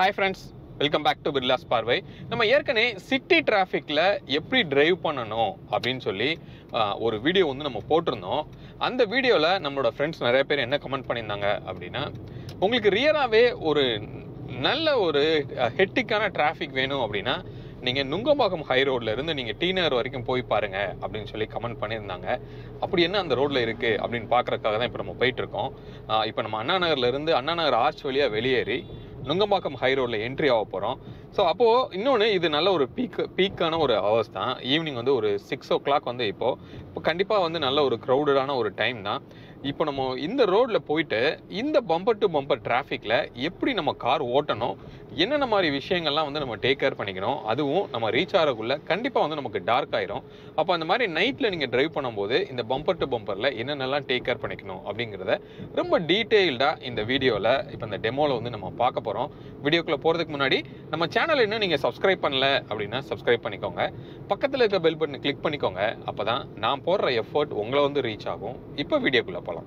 hi friends welcome back to Birlas பார்வை நம்ம ஏற்கனவே சிட்டி டிராஃபிக்கில் எப்படி டிரைவ் பண்ணணும் அப்படின்னு சொல்லி ஆஹ், ஒரு வீடியோ வந்து நம்ம போட்டிருந்தோம் அந்த வீடியோவில் நம்மளோட ஃப்ரெண்ட்ஸ் நிறைய பேர் என்ன கமெண்ட் பண்ணியிருந்தாங்க அப்படின்னா உங்களுக்கு ரியலாகவே ஒரு நல்ல ஒரு ஹெட்டிக்கான டிராஃபிக் வேணும் அப்படின்னா நீங்கள் நுங்கம்பாக்கம் ஹை ரோட்ல இருந்து நீங்கள் டி நகர் வரைக்கும் போய் பாருங்க அப்படின்னு சொல்லி கமெண்ட் பண்ணியிருந்தாங்க அப்படி என்ன அந்த ரோட்ல இருக்கு அப்படின்னு பார்க்கறதுக்காக தான் இப்போ நம்ம போயிட்டு இருக்கோம் ஆஹ் இப்போ நம்ம அண்ணா நகர்ல இருந்து அண்ணா நகர் ஆர்ச் வழியா வெளியேறி நுங்கம்பாக்கம் ஹை ரோட்ல என்ட்ரி ஆக போகிறோம் ஸோ அப்போது இன்னொன்று இது நல்ல ஒரு பீக் பீக்கான ஒரு ஹவர்ஸ் தான் ஈவினிங் வந்து ஒரு சிக்ஸ் ஓ கிளாக் வந்து இப்போது இப்போ கண்டிப்பாக வந்து நல்ல ஒரு க்ரௌடடான ஒரு டைம் தான் இப்போ நம்ம இந்த ரோட்டில் போயிட்டு இந்த பம்பர் டு பம்பர் டிராஃபிக்கில் எப்படி நம்ம கார் ஓட்டணும் என்னென்ன மாதிரி விஷயங்கள்லாம் வந்து நம்ம டேக் கேர் பண்ணிக்கணும் அதுவும் நம்ம ரீச் ஆகிறக்குள்ள கண்டிப்பாக வந்து நமக்கு டார்க் ஆயிரும் அப்போ அந்த மாதிரி நைட்டில் நீங்கள் டிரைவ் பண்ணும்போது இந்த பம்பர் டு பம்பரில் என்னென்னலாம் டேக் கேர் பண்ணிக்கணும் அப்படிங்கிறத ரொம்ப டீட்டெயில்டாக இந்த வீடியோவில் இப்போ இந்த டெமோவில் வந்து நம்ம பார்க்க போகிறோம் வீடியோக்குள்ளே போகிறதுக்கு முன்னாடி நம்ம சேனல் இன்னும் நீங்கள் சப்ஸ்கிரைப் பண்ணல அப்படின்னா சப்ஸ்கிரைப் பண்ணிக்கோங்க பக்கத்தில் இருக்க பெல் பட்டனை கிளிக் பண்ணிக்கோங்க அப்போ தான் நான் போடுற எஃபர்ட் உங்களை வந்து ரீச் ஆகும் இப்போ வீடியோக்குள்ளே போகலாம்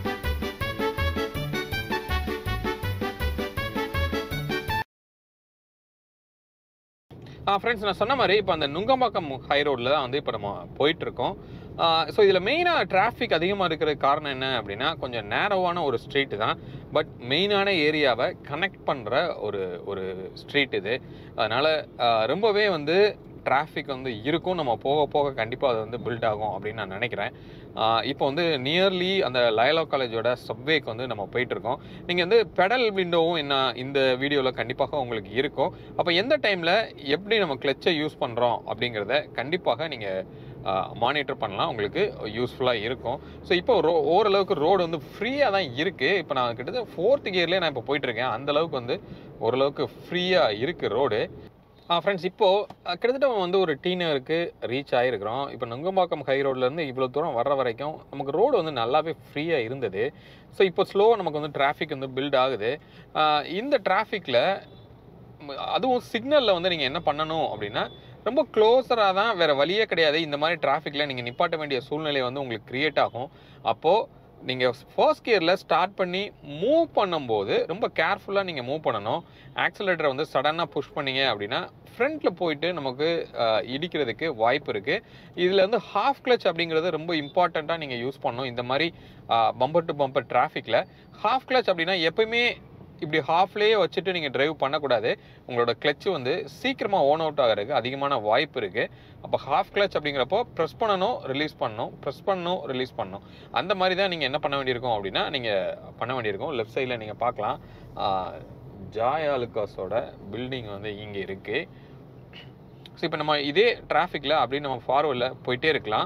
ஃப்ரெண்ட்ஸ் நான் சொன்ன மாதிரி இப்போ அந்த நுங்கம்பாக்கம் ஹை ரோட்டில் தான் வந்து இப்போ நம்ம போயிட்டு இருக்கோம் ஸோ இதில் மெயினாக டிராஃபிக் அதிகமாக இருக்கிற காரணம் என்ன அப்படின்னா கொஞ்சம் நேரோவான ஒரு ஸ்ட்ரீட் தான் பட் மெயினான ஏரியாவை கனெக்ட் பண்ணுற ஒரு ஒரு ஸ்ட்ரீட் இது அதனால் ரொம்பவே வந்து டிராஃபிக் வந்து இருக்கும் நம்ம போக போக கண்டிப்பாக அது வந்து பில்ட் ஆகும் அப்படின்னு நான் நினைக்கிறேன் ஆஹ் இப்போ வந்து நியர்லி அந்த லயலா காலேஜோட சப்வேக்கு வந்து நம்ம போயிட்டு இருக்கோம் நீங்கள் வந்து பெடல் விண்டோவும் என்ன இந்த வீடியோவில் கண்டிப்பாக உங்களுக்கு இருக்கும் அப்போ எந்த டைமில் எப்படி நம்ம கிளச்சை யூஸ் பண்ணுறோம் அப்படிங்கிறத கண்டிப்பாக நீங்கள் மானிட்டர் பண்ணலாம் உங்களுக்கு யூஸ்ஃபுல்லாக இருக்கும் ஸோ இப்போ ரோ ஓரளவுக்கு ரோடு வந்து ஃப்ரீயாக தான் இருக்குது இப்போ நான் கிட்டத்தட்ட ஃபோர்த் கியர்லேயே நான் இப்போ போயிட்டுருக்கேன் அந்தளவுக்கு வந்து ஓரளவுக்கு ஃப்ரீயாக இருக்குது ரோடு ஃப்ரெண்ட்ஸ் இப்போது கிட்டத்தட்ட வந்து ஒரு டி நகருக்கு ரீச் ஆகிருக்கிறோம் இப்போ நுங்கம்பாக்கம் ஹை ரோட்லேருந்து இவ்வளோ தூரம் வர்ற வரைக்கும் நமக்கு ரோடு வந்து நல்லாவே ஃப்ரீயாக இருந்தது ஸோ இப்போ ஸ்லோவாக நமக்கு வந்து டிராஃபிக் வந்து பில்ட் ஆகுது ஆஹ் இந்த டிராஃபிக்கில் அதுவும் சிக்னலில் வந்து நீங்கள் என்ன பண்ணணும் அப்படின்னா ரொம்ப க்ளோஸராக தான் வேறு வழியே கிடையாது இந்த மாதிரி டிராஃபிக்கில் நீங்கள் நிப்பாட்ட வேண்டிய சூழ்நிலை வந்து உங்களுக்கு க்ரியேட் ஆகும் அப்போது நீங்கள் ஃபர்ஸ்ட் கியரில் ஸ்டார்ட் பண்ணி மூவ் பண்ணும்போது ரொம்ப கேர்ஃபுல்லாக நீங்கள் மூவ் பண்ணணும் ஆக்சிலேட்டரை வந்து சடனாக புஷ் பண்ணீங்க அப்படின்னா ஃப்ரண்ட்டில் போயிட்டு நமக்கு அஹ், இடிக்கிறதுக்கு வாய்ப்பு இருக்குது இதில் வந்து ஹாஃப் கிளச் அப்படிங்கிறது ரொம்ப இம்பார்ட்டண்ட்டாக நீங்கள் யூஸ் பண்ணணும் இந்த மாதிரி பம்பர் டு பம்பர் டிராஃபிக்கில் ஹாஃப் கிளச் அப்படின்னா எப்பயுமே இப்படி ஹாஃப்லேயே வச்சுட்டு நீங்கள் டிரைவ் பண்ணக்கூடாது உங்களோட கிளச் வந்து சீக்கிரமாக ஓன் அவுட் ஆகிறதுக்கு அதிகமான வாய்ப்பு இருக்குது அப்போ ஹாஃப் கிளச் அப்படிங்கிறப்போ ப்ரெஸ் பண்ணணும் ரிலீஸ் பண்ணணும் ப்ரெஸ் பண்ணணும் ரிலீஸ் பண்ணணும் அந்த மாதிரி தான் நீங்கள் என்ன பண்ண வேண்டியிருக்கும் அப்படின்னா நீங்கள் பண்ண வேண்டியிருக்கும் லெஃப்ட் சைடில் நீங்கள் பார்க்கலாம் ஆஹ், ஜாய் ஆலுக்காஸோட பில்டிங் வந்து இங்கே இருக்குது ஸோ இப்போ நம்ம இதே டிராஃபிக்கில் அப்படியே நம்ம ஃபார்வர்டில் போயிட்டே இருக்கலாம்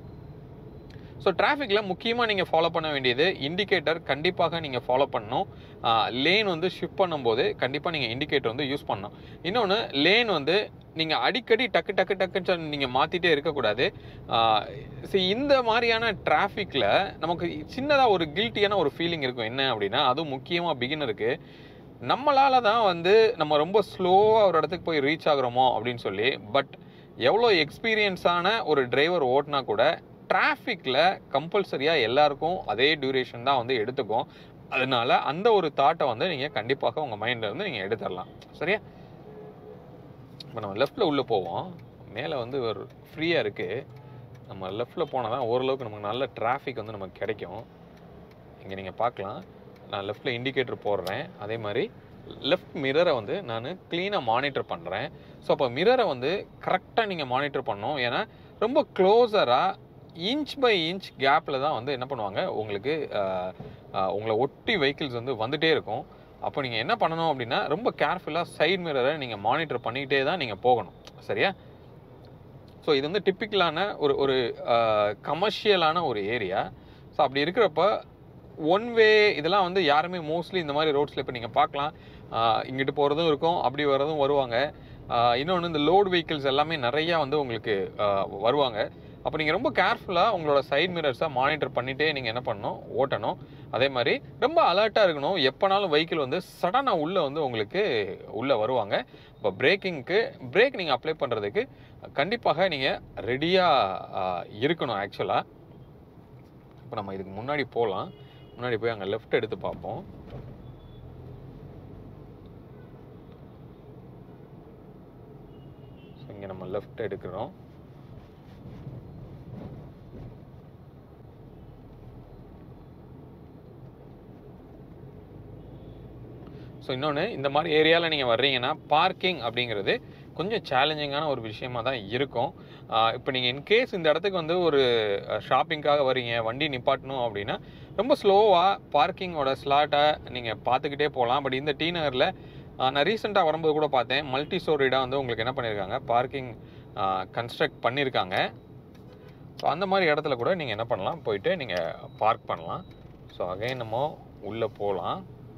ஸோ டிராஃபிக்கில் முக்கியமாக நீங்கள் ஃபாலோ பண்ண வேண்டியது இண்டிகேட்டர் கண்டிப்பாக நீங்கள் ஃபாலோ பண்ணணும் லேன் வந்து ஷிஃப்ட் பண்ணும்போது கண்டிப்பாக நீங்கள் இண்டிகேட்டர் வந்து யூஸ் பண்ணணும் இன்னொன்று லேன் வந்து நீங்கள் அடிக்கடி டக்கு டக்கு டக்குன்னு நீங்கள் மாற்றிட்டே இருக்கக்கூடாது சரி இந்த மாதிரியான டிராஃபிக்கில் நமக்கு சின்னதாக ஒரு கில்ட்டியான ஒரு ஃபீலிங் இருக்கும் என்ன அப்படின்னா அதுவும் முக்கியமாக பிகினருக்கு நம்மளால தான் வந்து நம்ம ரொம்ப ஸ்லோவாக ஒரு இடத்துக்கு போய் ரீச் ஆகுறோமோ அப்படின்னு சொல்லி பட் எவ்வளோ எக்ஸ்பீரியன்ஸான ஒரு டிரைவர் ஓட்டினா கூட டிராஃபிக்கில் கம்பல்சரியாக எல்லாருக்கும் அதே டியூரேஷன் தான் வந்து எடுத்துக்கும் அதனால அந்த ஒரு தாட்டை வந்து நீங்கள் கண்டிப்பாக உங்கள் மைண்டில் இருந்து நீங்கள் எடுத்துடலாம் சரியா இப்போ நம்ம லெஃப்ட்டில் உள்ளே போவோம் மேலே வந்து ஒரு ஃப்ரீயாக இருக்குது நம்ம லெஃப்ட்டில் போனால் தான் ஓரளவுக்கு நமக்கு நல்ல டிராஃபிக் வந்து நமக்கு கிடைக்கும் இங்கே நீங்கள் பார்க்கலாம் நான் லெஃப்ட்டில் இண்டிகேட்டர் போடுறேன் அதே மாதிரி லெஃப்ட் மிரரை வந்து நான் க்ளீனாக மானிட்டர் பண்ணுறேன் ஸோ அப்போ மிரரை வந்து கரெக்டாக நீங்கள் மானிட்டர் பண்ணணும் ஏன்னா ரொம்ப க்ளோஸராக இன்ச் பை இன்ச் கேப்பில் தான் வந்து என்ன பண்ணுவாங்க உங்களுக்கு ஆஹ், ஆஹ், உங்களை ஒட்டி வெஹிக்கிள்ஸ் வந்து வந்துட்டே இருக்கும் அப்போ நீங்கள் என்ன பண்ணணும் அப்படின்னா ரொம்ப கேர்ஃபுல்லாக சைடு மிரரை நீங்கள் மானிட்டர் பண்ணிக்கிட்டே தான் நீங்கள் போகணும் சரியா ஸோ இது வந்து டிப்பிக்கலான ஒரு ஒரு கமர்ஷியலான ஒரு ஏரியா ஸோ அப்படி இருக்கிறப்ப ஒன் வே இதெல்லாம் வந்து யாருமே மோஸ்ட்லி இந்த மாதிரி ரோட்ஸில் இப்போ நீங்கள் பார்க்கலாம் ஆஹ் இங்கிட்டு போகிறதும் இருக்கும் அப்படி வர்றதும் வருவாங்க இன்னொன்று இந்த லோடு வெஹிக்கிள்ஸ் எல்லாமே நிறையா வந்து உங்களுக்கு ஆஹ் வருவாங்க அப்போ நீங்கள் ரொம்ப கேர்ஃபுல்லாக உங்களோட சைட் மிரர்ஸை மானிட்டர் பண்ணிகிட்டே நீங்கள் என்ன பண்ணணும் ஓட்டணும் அதே மாதிரி ரொம்ப அலர்ட்டாக இருக்கணும் எப்போனாலும் வெஹிக்கிள் வந்து சடனாக உள்ளே வந்து உங்களுக்கு உள்ளே வருவாங்க இப்போ பிரேக்கிங்க்கு பிரேக் நீங்கள் அப்ளை பண்ணுறதுக்கு கண்டிப்பாக நீங்கள் ரெடியாக இருக்கணும் ஆக்சுவலாக இப்போ நம்ம இதுக்கு முன்னாடி போகலாம் முன்னாடி போய் அங்கே லெஃப்ட் எடுத்து பார்ப்போம் நம்ம லெஃப்ட் எடுக்கிறோம் ஸோ இன்னொன்று இந்த மாதிரி ஏரியாவில் நீங்கள் வர்றீங்கன்னா பார்க்கிங் அப்படிங்கிறது கொஞ்சம் சேலஞ்சிங்கான ஒரு விஷயமா தான் இருக்கும் இப்போ நீங்கள் இன்கேஸ் இந்த இடத்துக்கு வந்து ஒரு ஷாப்பிங்காக வரீங்க வண்டி நிப்பாட்டணும் அப்படின்னா ரொம்ப ஸ்லோவாக பார்க்கிங்கோட ஸ்லாட்டை நீங்கள் பார்த்துக்கிட்டே போகலாம் பட் இந்த டி நகரில் நான் ரீசெண்டாக வரும்போது கூட பார்த்தேன் மல்டி ஸ்டோரிடாக வந்து உங்களுக்கு என்ன பண்ணியிருக்காங்க பார்க்கிங் கன்ஸ்ட்ரக்ட் பண்ணியிருக்காங்க ஸோ அந்த மாதிரி இடத்துல கூட நீங்கள் என்ன பண்ணலாம் போயிட்டு நீங்கள் பார்க் பண்ணலாம் ஸோ அகைன் நம்ம உள்ளே போகலாம்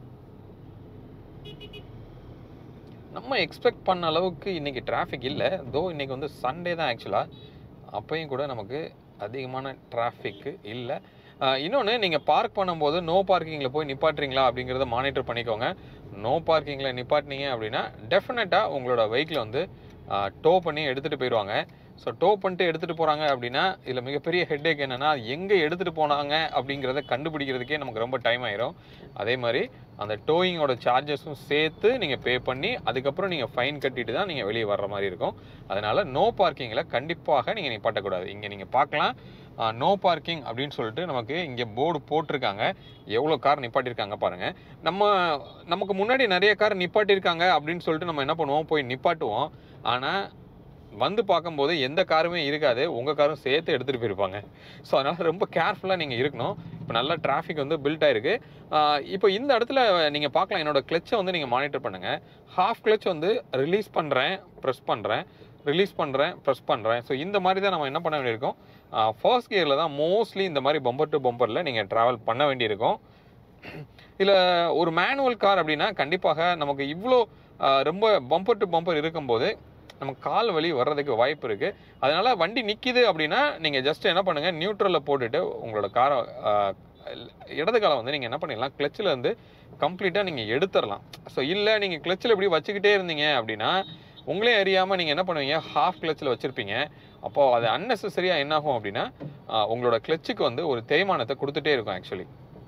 நம்ம எக்ஸ்பெக்ட் பண்ண அளவுக்கு இன்றைக்கி டிராஃபிக் இல்லை தோ இன்றைக்கி வந்து சண்டே தான் ஆக்சுவலாக அப்பையும் கூட நமக்கு அதிகமான டிராஃபிக்கு இல்லை இன்னொன்று நீங்கள் பார்க் பண்ணும்போது நோ பார்க்கிங்கில் போய் நிப்பாட்டுறீங்களா அப்படிங்கிறத மானிட்டர் பண்ணிக்கோங்க நோ பார்க்கிங்கில் நிப்பாட்டினீங்க அப்படின்னா டெஃபினட்டாக உங்களோட வெஹிக்கிளை வந்து டோ பண்ணி எடுத்துகிட்டு போயிடுவாங்க ஸோ டோ பண்ணிட்டு எடுத்துகிட்டு போகிறாங்க அப்படின்னா இதில் மிகப்பெரிய ஹெட்டேக் என்னென்னா எங்கே எடுத்துகிட்டு போனாங்க அப்படிங்கிறத கண்டுபிடிக்கிறதுக்கே நமக்கு ரொம்ப டைம் ஆயிரும் அதே மாதிரி அந்த டோயிங்கோட சார்ஜஸும் சேர்த்து நீங்கள் பே பண்ணி அதுக்கப்புறம் நீங்கள் ஃபைன் கட்டிட்டு தான் நீங்கள் வெளியே வர்ற மாதிரி இருக்கும் அதனால் நோ பார்க்கிங்கில் கண்டிப்பாக நீங்கள் நிப்பாட்டக்கூடாது இங்கே நீங்கள் பார்க்கலாம் நோ பார்க்கிங் அப்படின்னு சொல்லிட்டு நமக்கு இங்கே போர்டு போட்டிருக்காங்க எவ்வளோ கார் நிப்பாட்டியிருக்காங்க பாருங்கள் நம்ம நமக்கு முன்னாடி நிறைய கார் நிப்பாட்டியிருக்காங்க அப்படின்னு சொல்லிட்டு நம்ம என்ன பண்ணுவோம் போய் நிப்பாட்டுவோம் ஆனால் வந்து பார்க்கும்போது எந்த காருமே இருக்காது உங்கள் காரும் சேர்த்து எடுத்துகிட்டு போயிருப்பாங்க ஸோ அதனால் ரொம்ப கேர்ஃபுல்லாக நீங்கள் இருக்கணும் இப்போ நல்லா டிராஃபிக் வந்து பில்ட் ஆயிருக்கு இப்போ இந்த இடத்துல நீங்கள் பார்க்கலாம் என்னோட கிளச்சை வந்து நீங்கள் மானிட்டர் பண்ணுங்கள் ஹாஃப் கிளச் வந்து ரிலீஸ் பண்ணுறேன் ப்ரெஸ் பண்ணுறேன் ரிலீஸ் பண்ணுறேன் ப்ரெஸ் பண்ணுறேன் ஸோ இந்த மாதிரி தான் நம்ம என்ன பண்ண வேண்டியிருக்கோம் ஃபர்ஸ்ட் கியரில் தான் மோஸ்ட்லி இந்த மாதிரி பம்பர் டு பம்பரில் நீங்கள் ட்ராவல் பண்ண வேண்டியிருக்கும் இதில் ஒரு மேனுவல் கார் அப்படின்னா கண்டிப்பாக நமக்கு இவ்வளோ ரொம்ப பம்பர் டு பம்பர் இருக்கும்போது நமக்கு கால் வலி வர்றதுக்கு வாய்ப்பு இருக்குது அதனால் வண்டி நிற்கிது அப்படின்னா நீங்கள் ஜஸ்ட் என்ன பண்ணுங்கள் நியூட்ரலில் போட்டுட்டு உங்களோட காரை இடது காலம் வந்து நீங்கள் என்ன பண்ணிடலாம் கிளச்சில் இருந்து கம்ப்ளீட்டாக நீங்கள் எடுத்துடலாம் ஸோ இல்லை நீங்கள் கிளச்சில் இப்படி வச்சுக்கிட்டே இருந்தீங்க அப்படின்னா உங்களே அறியாமல் நீங்கள் என்ன பண்ணுவீங்க ஹாஃப் கிளச்சில் வச்சுருப்பீங்க அப்போது அது அன்னெசரியாக என்னாகும் அப்படின்னா உங்களோட கிளச்சுக்கு வந்து ஒரு தேய்மானத்தை கொடுத்துட்டே இருக்கும் ஆக்சுவலி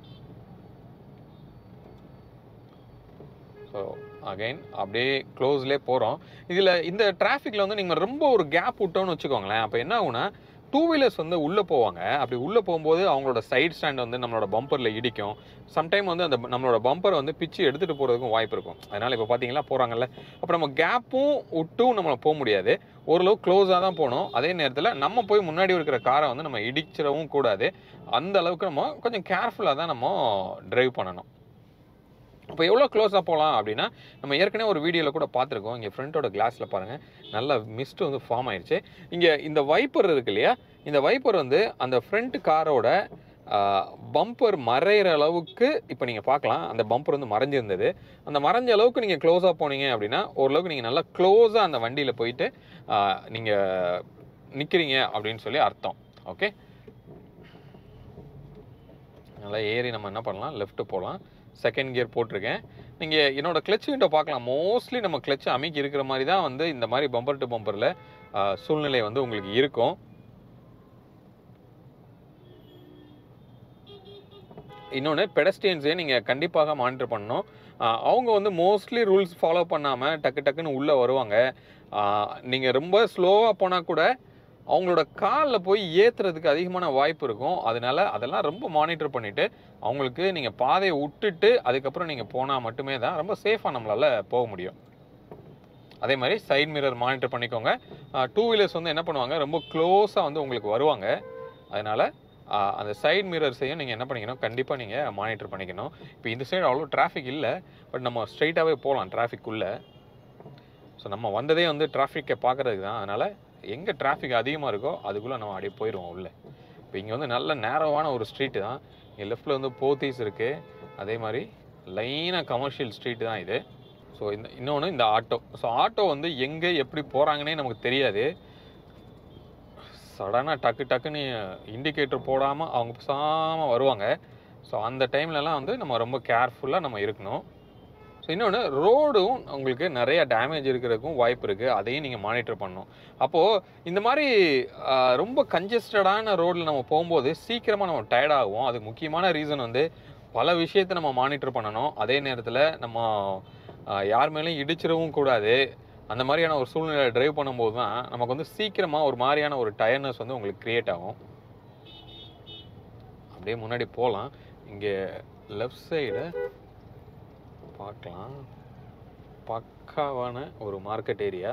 ஸோ அகைன் அப்படியே க்ளோஸ்லேயே போகிறோம் இதில் இந்த டிராஃபிக்கில் வந்து நீங்கள் ரொம்ப ஒரு கேப் விட்டோன்னு வச்சுக்கோங்களேன் அப்போ என்ன ஆகுனா டூ வீலர்ஸ் வந்து உள்ளே போவாங்க அப்படி உள்ளே போகும்போது அவங்களோட சைட் ஸ்டாண்ட் வந்து நம்மளோட பம்பரில் இடிக்கும் சம்டைம் வந்து அந்த நம்மளோட பம்பர் வந்து பிச்சு எடுத்துகிட்டு போகிறதுக்கும் வாய்ப்பு இருக்கும் அதனால் இப்போ பார்த்தீங்களா போகிறாங்கல்ல அப்போ நம்ம கேப்பும் விட்டும் நம்மளை போக முடியாது ஓரளவு க்ளோஸாக தான் போகணும் அதே நேரத்தில் நம்ம போய் முன்னாடி இருக்கிற காரை வந்து நம்ம இடிச்சிடவும் கூடாது அந்த அளவுக்கு நம்ம கொஞ்சம் கேர்ஃபுல்லாக தான் நம்ம டிரைவ் பண்ணணும் அப்போ எவ்வளோ க்ளோஸாக போகலாம் அப்படின்னா நம்ம ஏற்கனவே ஒரு வீடியோவில் கூட பார்த்துருக்கோம் இங்கே ஃப்ரண்ட்டோட கிளாஸில் பாருங்கள் நல்ல மிஸ்ட் வந்து ஃபார்ம் ஆயிடுச்சு இங்கே இந்த வைப்பர் இருக்கு இல்லையா இந்த வைப்பர் வந்து அந்த ஃப்ரண்ட் காரோட பம்பர் மறையிற அளவுக்கு இப்போ நீங்கள் பார்க்கலாம் அந்த பம்பர் வந்து மறைஞ்சிருந்தது அந்த மறைஞ்ச அளவுக்கு நீங்கள் க்ளோஸாக போனீங்க அப்படின்னா ஓரளவுக்கு நீங்கள் நல்லா க்ளோஸாக அந்த வண்டியில் போயிட்டு நீங்கள் நிற்கிறீங்க அப்படின்னு சொல்லி அர்த்தம் ஓகே நல்லா ஏறி நம்ம என்ன பண்ணலாம் லெஃப்ட்டு போகலாம் செகண்ட் கியர் போட்டிருக்கேன் நீங்கள் என்னோட கிளச் விண்டோ பார்க்கலாம் மோஸ்ட்லி நம்ம கிளச் அமைக்கி இருக்கிற மாதிரி தான் வந்து இந்த மாதிரி பம்பர் டு பம்பரில் சூழ்நிலை வந்து உங்களுக்கு இருக்கும் இன்னொன்று பெடஸ்டியன்ஸே நீங்கள் கண்டிப்பாக மானிட்டர் பண்ணணும் அவங்க வந்து மோஸ்ட்லி ரூல்ஸ் ஃபாலோ பண்ணாமல் டக்கு டக்குன்னு உள்ளே வருவாங்க நீங்கள் ரொம்ப ஸ்லோவாக போனால் கூட அவங்களோட காலில் போய் ஏற்றுறதுக்கு அதிகமான வாய்ப்பு இருக்கும் அதனால அதெல்லாம் ரொம்ப மானிட்டர் பண்ணிவிட்டு அவங்களுக்கு நீங்கள் பாதையை விட்டுட்டு அதுக்கப்புறம் நீங்கள் போனால் மட்டுமே தான் ரொம்ப சேஃபாக நம்மளால் போக முடியும் அதே மாதிரி சைட் மிரர் மானிட்டர் பண்ணிக்கோங்க டூ வீலர்ஸ் வந்து என்ன பண்ணுவாங்க ரொம்ப க்ளோஸாக வந்து உங்களுக்கு வருவாங்க அதனால் அந்த சைட் மிரர்ஸையும் நீங்கள் என்ன பண்ணிக்கணும் கண்டிப்பாக நீங்கள் மானிட்டர் பண்ணிக்கணும் இப்போ இந்த சைடு அவ்வளோ டிராஃபிக் இல்லை பட் நம்ம ஸ்ட்ரைட்டாகவே போகலாம் டிராஃபிக்குள்ளே ஸோ நம்ம வந்ததே வந்து டிராஃபிக்கை பார்க்குறதுக்கு தான் அதனால் எங்கே டிராஃபிக் அதிகமாக இருக்கோ அதுக்குள்ளே நம்ம அப்படியே போயிடுவோம் உள்ளே இப்போ இங்கே வந்து நல்ல நேரவான ஒரு ஸ்ட்ரீட்டு தான் இங்கே லெஃப்ட்டில் வந்து போத்தீஸ் இருக்குது அதே மாதிரி லைனாக கமர்ஷியல் ஸ்ட்ரீட் தான் இது ஸோ இந்த இன்னொன்று இந்த ஆட்டோ ஸோ ஆட்டோ வந்து எங்கே எப்படி போகிறாங்கன்னே நமக்கு தெரியாது சடனாக டக்கு டக்குன்னு இண்டிகேட்டர் போடாமல் அவங்க பேசாமல் வருவாங்க ஸோ அந்த டைம்லலாம் வந்து நம்ம ரொம்ப கேர்ஃபுல்லாக நம்ம இருக்கணும் ஸோ இன்னொன்று ரோடும் உங்களுக்கு நிறைய டேமேஜ் இருக்கிறதுக்கும் வாய்ப்பு இருக்குது அதையும் நீங்கள் மானிட்டர் பண்ணணும் அப்போது இந்த மாதிரி ஆஹ், ரொம்ப கன்ஜஸ்டடான ரோடில் நம்ம போகும்போது சீக்கிரமாக நம்ம tired ஆகுவோம் அதுக்கு முக்கியமான ரீசன் வந்து பல விஷயத்தை நம்ம மானிட்டர் பண்ணணும் அதே நேரத்தில் நம்ம ஆஹ், யார் மேலேயும் இடிச்சிடவும் கூடாது அந்த மாதிரியான ஒரு சூழ்நிலை டிரைவ் பண்ணும்போது தான் நமக்கு வந்து சீக்கிரமாக ஒரு மாதிரியான ஒரு டயர்னஸ் வந்து உங்களுக்கு க்ரியேட் ஆகும் அப்படியே முன்னாடி போகலாம் இங்கே லெஃப்ட் சைடு பார்க்கலாம் பக்காவான ஒரு மார்க்கெட் ஏரியா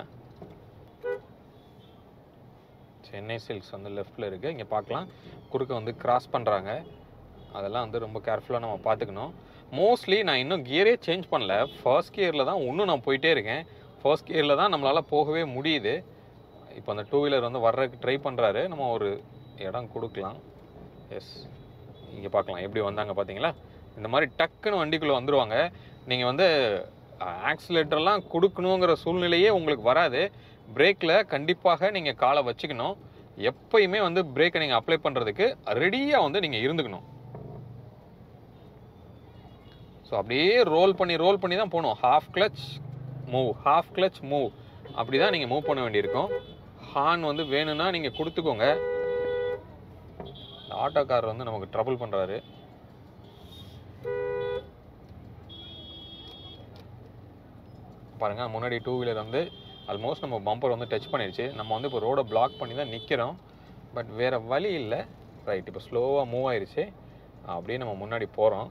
சென்னை சில்க்ஸ் வந்து லெஃப்டில் இருக்குது இங்கே பார்க்கலாம் குறுக்க வந்து கிராஸ் பண்ணுறாங்க அதெல்லாம் வந்து ரொம்ப கேர்ஃபுல்லாக நம்ம பார்த்துக்கணும் மோஸ்ட்லி நான் இன்னும் கியரே சேஞ்ச் பண்ணல ஃபர்ஸ்ட் கியரில் தான் இன்னும் நான் போயிட்டே இருக்கேன் ஃபர்ஸ்ட் கியரில் தான் நம்மளால் போகவே முடியுது இப்போ அந்த டூ வீலர் வந்து வர்றதுக்கு ட்ரை பண்ணுறாரு நம்ம ஒரு இடம் கொடுக்கலாம் எஸ் இங்கே பார்க்கலாம் எப்படி வந்தாங்க பார்த்தீங்களா இந்த மாதிரி டக்குன்னு வண்டிக்குள்ளே வந்துடுவாங்க நீங்கள் வந்து ஆக்சிலேட்டர்லாம் கொடுக்கணுங்கிற சூழ்நிலையே உங்களுக்கு வராது பிரேக்கில் கண்டிப்பாக நீங்கள் காலை வச்சுக்கணும் எப்பயுமே வந்து பிரேக்கை நீங்கள் அப்ளை பண்ணுறதுக்கு ரெடியாக வந்து நீங்கள் இருந்துக்கணும் ஸோ அப்படியே ரோல் பண்ணி ரோல் பண்ணி தான் போகணும் half clutch move half clutch move அப்படி தான் நீங்கள் மூவ் பண்ண வேண்டியிருக்கும் ஹார்ன் வந்து வேணும்னா நீங்கள் கொடுத்துக்கோங்க ஆட்டோக்காரர் வந்து நமக்கு ட்ரபிள் பண்ணுறாரு பாருங்கள் முன்னாடி டூ வீலர் வந்து ஆல்மோஸ்ட் நம்ம பம்பர் வந்து டச் பண்ணிடுச்சு நம்ம வந்து இப்போ ரோடை பிளாக் பண்ணி தான் நிற்கிறோம் பட் வேறு வழி இல்லை ரைட் இப்போ ஸ்லோவாக மூவ் ஆயிருச்சு அப்படியே நம்ம முன்னாடி போகிறோம்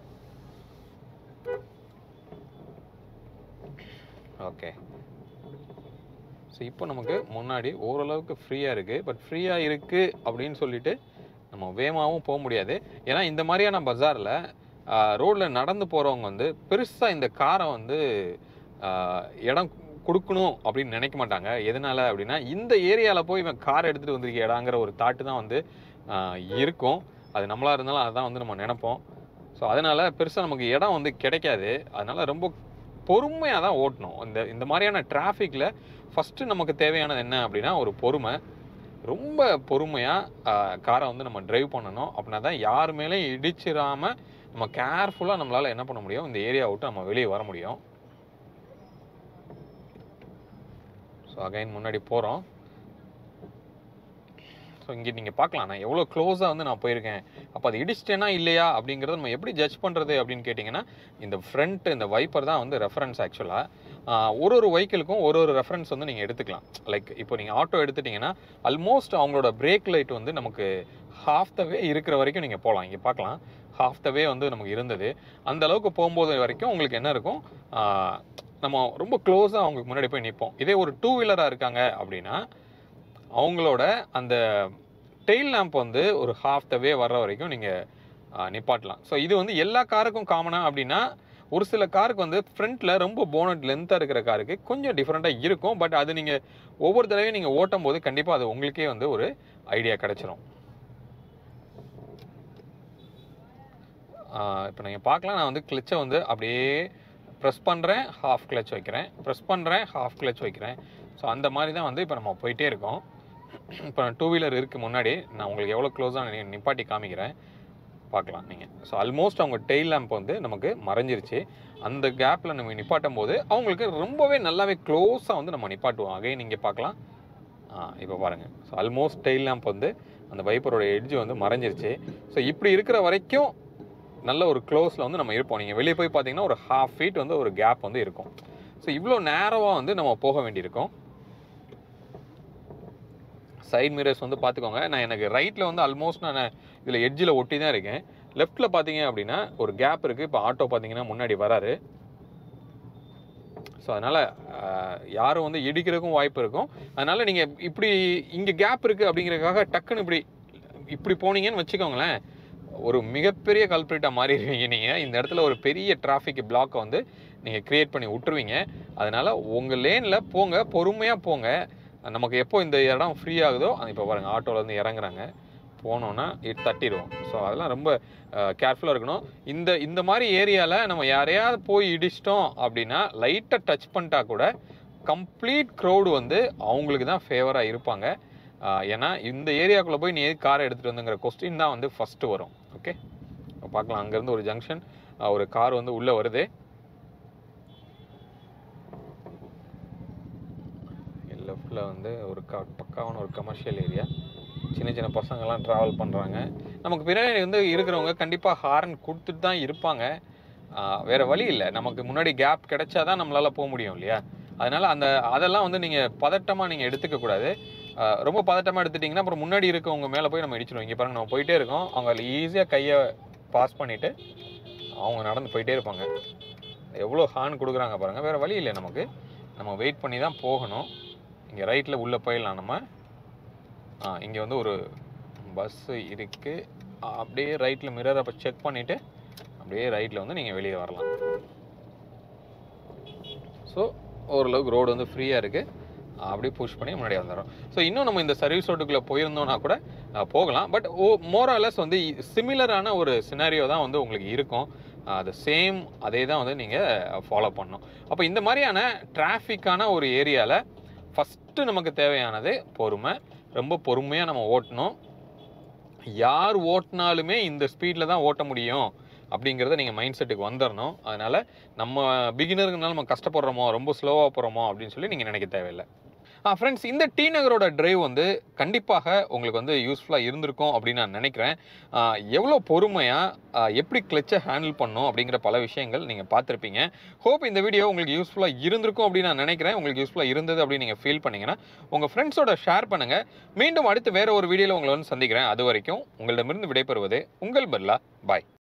ஓகே ஸோ இப்போ நமக்கு முன்னாடி ஓரளவுக்கு ஃப்ரீயாக இருக்குது பட் ஃப்ரீயாக இருக்குது அப்படின்னு சொல்லிட்டு நம்ம வேகமாகவும் போக முடியாது ஏன்னா இந்த மாதிரியான பஜாரில் ரோட்டில் நடந்து போகிறவங்க வந்து பெருசாக இந்த காரை வந்து ஆஹ், இடம் கொடுக்கணும் அப்படின்னு நினைக்க மாட்டாங்க எதனால அப்படின்னா இந்த ஏரியாவில் போய் இவன் கார் எடுத்துகிட்டு வந்திருக்க இடாங்கிற ஒரு தாட்டு தான் வந்து ஆஹ், இருக்கும் அது நம்மளாக இருந்தாலும் அதுதான் வந்து நம்ம நினைப்போம் ஸோ அதனால் பெருசாக நமக்கு இடம் வந்து கிடைக்காது அதனால் ரொம்ப பொறுமையாக தான் ஓட்டணும் இந்த இந்த மாதிரியான டிராஃபிக்கில் ஃபஸ்ட்டு நமக்கு தேவையானது என்ன அப்படின்னா ஒரு பொறுமை ரொம்ப பொறுமையாக காரை வந்து நம்ம டிரைவ் பண்ணணும் அப்படின்னா தான் யார் மேலேயும் இடிச்சிடாமல் நம்ம கேர்ஃபுல்லாக நம்மளால் என்ன பண்ண முடியும் இந்த ஏரியா விட்டு நம்ம வெளியே வர முடியும் ஸோ அகைன் முன்னாடி போகிறோம் ஸோ இங்கே நீங்கள் பார்க்கலாம் நான் எவ்வளோ க்ளோஸாக வந்து நான் போயிருக்கேன் அப்போ அது இடிச்சிட்டேனா இல்லையா அப்படிங்கிறத நம்ம எப்படி ஜட்ஜ் பண்ணுறது அப்படின்னு கேட்டிங்கன்னா இந்த ஃப்ரண்ட் இந்த வைப்பர் தான் வந்து ரெஃபரன்ஸ் ஆக்சுவலாக ஒரு ஒரு வெஹிக்கிளுக்கும் ஒரு ஒரு ரெஃபரன்ஸ் வந்து நீங்கள் எடுத்துக்கலாம் லைக் இப்போ நீங்கள் ஆட்டோ எடுத்துட்டிங்கன்னா ஆல்மோஸ்ட் அவங்களோட பிரேக் லைட் வந்து நமக்கு ஹாஃப் த வே இருக்கிற வரைக்கும் நீங்கள் போகலாம் இங்கே பார்க்கலாம் ஹாஃப் த வே வந்து நமக்கு இருந்தது அந்த அளவுக்கு போகும்போது வரைக்கும் உங்களுக்கு என்ன இருக்கும் ஆஹ் நம்ம ரொம்ப க்ளோஸாக அவங்களுக்கு முன்னாடி போய் நிற்போம் இதே ஒரு டூ வீலராக இருக்காங்க அப்படின்னா அவங்களோட அந்த டெயில் லேம்ப் வந்து ஒரு ஹாஃப் த வே வர்ற வரைக்கும் நீங்கள் நிப்பாட்டலாம் ஸோ இது வந்து எல்லா காருக்கும் காமனாக அப்படின்னா ஒரு சில காருக்கு வந்து ஃப்ரண்ட்டில் ரொம்ப போனட் லென்த்தாக இருக்கிற காருக்கு கொஞ்சம் டிஃப்ரெண்ட்டாக இருக்கும் பட் அது நீங்கள் ஒவ்வொரு தடவையும் நீங்கள் ஓட்டும் போது கண்டிப்பாக அது உங்களுக்கே வந்து ஒரு ஐடியா கிடைச்சிரும் இப்போ நீங்கள் பார்க்கலாம் நான் வந்து கிளச்சை வந்து அப்படியே ப்ரெஸ் பண்ணுறேன் ஹாஃப் கிளச் வைக்கிறேன் ப்ரெஸ் பண்ணுறேன் ஹாஃப் கிளச் வைக்கிறேன் ஸோ அந்த மாதிரி தான் வந்து இப்போ நம்ம போயிட்டே இருக்கோம் இப்போ டூ வீலர் இருக்குது முன்னாடி நான் உங்களுக்கு எவ்வளோ க்ளோஸாக நிப்பாட்டி காமிக்கிறேன் பார்க்கலாம் நீங்கள் ஸோ ஆல்மோஸ்ட் அவங்க டெயில் லேம்ப் வந்து நமக்கு மறைஞ்சிருச்சு அந்த கேப்பில் நம்ம நிப்பாட்டும் போது அவங்களுக்கு ரொம்பவே நல்லாவே க்ளோஸாக வந்து நம்ம நிப்பாட்டுவோம் அகைன் நீங்கள் பார்க்கலாம் இப்போ பாருங்கள் ஸோ ஆல்மோஸ்ட் டெயில் லேம்ப் வந்து அந்த வைப்பரோட எட்ஜ் வந்து மறைஞ்சிருச்சு ஸோ இப்படி இருக்கிற வரைக்கும் நல்ல ஒரு க்ளோஸில் வந்து நம்ம இருப்போம் நீங்கள் வெளியே போய் பார்த்தீங்கன்னா ஒரு ஹாஃப் ஃபீட் வந்து ஒரு கேப் வந்து இருக்கும் ஸோ இவ்வளோ நேரவாக வந்து நம்ம போக வேண்டியிருக்கும் சைட் மிரர்ஸ் வந்து பார்த்துக்கோங்க நான் எனக்கு ரைட்டில் வந்து ஆல்மோஸ்ட் நான் இதில் எட்ஜில் ஒட்டி தான் இருக்கேன் லெஃப்ட்டில் பார்த்தீங்க அப்படின்னா ஒரு கேப் இருக்குது இப்போ ஆட்டோ பார்த்தீங்கன்னா முன்னாடி வராரு ஸோ அதனால் யாரும் வந்து இடிக்கிறதுக்கும் வாய்ப்பு இருக்கும் அதனால் நீங்கள் இப்படி இங்கே கேப் இருக்குது அப்படிங்கிறதுக்காக டக்குன்னு இப்படி இப்படி போனீங்கன்னு வச்சுக்கோங்களேன் ஒரு மிகப்பெரிய கல்பிரிட்டாக மாறிடுவீங்க நீங்கள் இந்த இடத்துல ஒரு பெரிய டிராஃபிக் பிளாக்கை வந்து நீங்கள் க்ரியேட் பண்ணி விட்டுருவீங்க அதனால் உங்கள் லேனில் போங்க பொறுமையாக போங்க நமக்கு எப்போ இந்த இடம் ஃப்ரீ ஆகுதோ இப்போ பாருங்கள் ஆட்டோலேருந்து இறங்குறாங்க போனோன்னா இட் தட்டிடுவோம் ஸோ அதெல்லாம் ரொம்ப கேர்ஃபுல்லாக இருக்கணும் இந்த இந்த மாதிரி ஏரியாவில் நம்ம யாரையாவது போய் இடிச்சிட்டோம் அப்படின்னா லைட்டாக டச் பண்ணிட்டா கூட கம்ப்ளீட் க்ரௌடு வந்து அவங்களுக்கு தான் ஃபேவராக இருப்பாங்க ஆஹ் ஏன்னா இந்த ஏரியாக்குள்ளே போய் நீ எதுக்கு காரை எடுத்துகிட்டு வந்துங்கிற கொஸ்டின் தான் வந்து ஃபஸ்ட்டு வரும் ஓகே பார்க்கலாம் அங்கேருந்து ஒரு ஜங்ஷன் ஒரு கார் வந்து உள்ளே வருது லெஃப்டில் வந்து ஒரு க பக்காவான ஒரு கமர்ஷியல் ஏரியா சின்ன சின்ன பசங்கள்லாம் ட்ராவல் பண்ணுறாங்க நமக்கு பின்னாடி வந்து இருக்கிறவங்க கண்டிப்பாக ஹார்ன் கொடுத்துட்டு தான் இருப்பாங்க ஆஹ் வேற வழி இல்லை நமக்கு முன்னாடி கேப் கிடைச்சா தான் நம்மளால் போக முடியும் இல்லையா அதனால் அந்த அதெல்லாம் வந்து நீங்கள் பதட்டமாக நீங்கள் எடுத்துக்க கூடாது ஆஹ் ரொம்ப பதட்டமாக எடுத்துட்டிங்கன்னா அப்புறம் முன்னாடி இருக்கவங்க மேலே போய் நம்ம இடிச்சிடுவோம் இங்கே பாருங்க நம்ம போயிட்டே இருக்கோம் அவங்க ஈஸியாக கையை பாஸ் பண்ணிவிட்டு அவங்க நடந்து போயிட்டே இருப்பாங்க எவ்வளோ ஹார்ன் கொடுக்குறாங்க பாருங்கள் வேறு வழி இல்லை நமக்கு நம்ம வெயிட் பண்ணி தான் போகணும் இங்கே ரைட்டில் உள்ளே போயிடலாம் நம்ம ஆ இங்கே வந்து ஒரு பஸ்ஸு இருக்குது அப்படியே ரைட்டில் மிரரை அப்போ செக் பண்ணிவிட்டு அப்படியே ரைட்டில் வந்து நீங்கள் வெளியே வரலாம் ஸோ ஓரளவுக்கு ரோடு வந்து ஃப்ரீயாக இருக்குது அப்படியே புஷ் பண்ணி முன்னாடி வந்துடும் ஸோ இன்னும் நம்ம இந்த சர்வீஸ் ரோட்டுக்குள்ளே போயிருந்தோம்னா கூட அஹ், போகலாம் பட் ஓ மோராலஸ் வந்து சிமிலரான ஒரு சினாரியோ தான் வந்து உங்களுக்கு இருக்கும் அது சேம் அதே தான் வந்து நீங்கள் ஃபாலோ பண்ணணும் அப்போ இந்த மாதிரியான டிராஃபிக்கான ஒரு ஏரியாவில் ஃபஸ்ட்டு நமக்கு தேவையானது பொறுமை ரொம்ப பொறுமையாக நம்ம ஓட்டணும் யார் ஓட்டினாலுமே இந்த ஸ்பீடில் தான் ஓட்ட முடியும் அப்படிங்கிறத நீங்கள் மைண்ட் செட்டுக்கு வந்துடணும் அதனால் நம்ம பிகினருங்கனால நம்ம கஷ்டப்படுறோமோ ரொம்ப ஸ்லோவாக போகிறோமோ அப்படின்னு சொல்லி நீங்கள் நினைக்க தேவையில்லை ஆ ஃப்ரெண்ட்ஸ் இந்த டி நகரோட டிரைவ் வந்து கண்டிப்பாக உங்களுக்கு வந்து யூஸ்ஃபுல்லாக இருந்திருக்கும் அப்படின்னு நான் நினைக்கிறேன் ஆ, எவ்வளோ பொறுமையாக எப்படி கிளச்சை ஹேண்டில் பண்ணும் அப்படிங்கிற பல விஷயங்கள் நீங்கள் பார்த்துருப்பீங்க ஹோப் இந்த வீடியோ உங்களுக்கு யூஸ்ஃபுல்லாக இருந்திருக்கும் அப்படின்னு நான் நினைக்கிறேன் உங்களுக்கு யூஸ்ஃபுல்லாக இருந்தது அப்படின்னு நீங்கள் ஃபீல் பண்ணீங்கன்னா உங்கள் ஃப்ரெண்ட்ஸோட ஷேர் பண்ணுங்கள் மீண்டும் அடுத்து வேற ஒரு வீடியோவில் உங்களை வந்து சந்திக்கிறேன் அது வரைக்கும் உங்களிடமிருந்து விடைபெறுவது உங்கள் பர்லா பாய்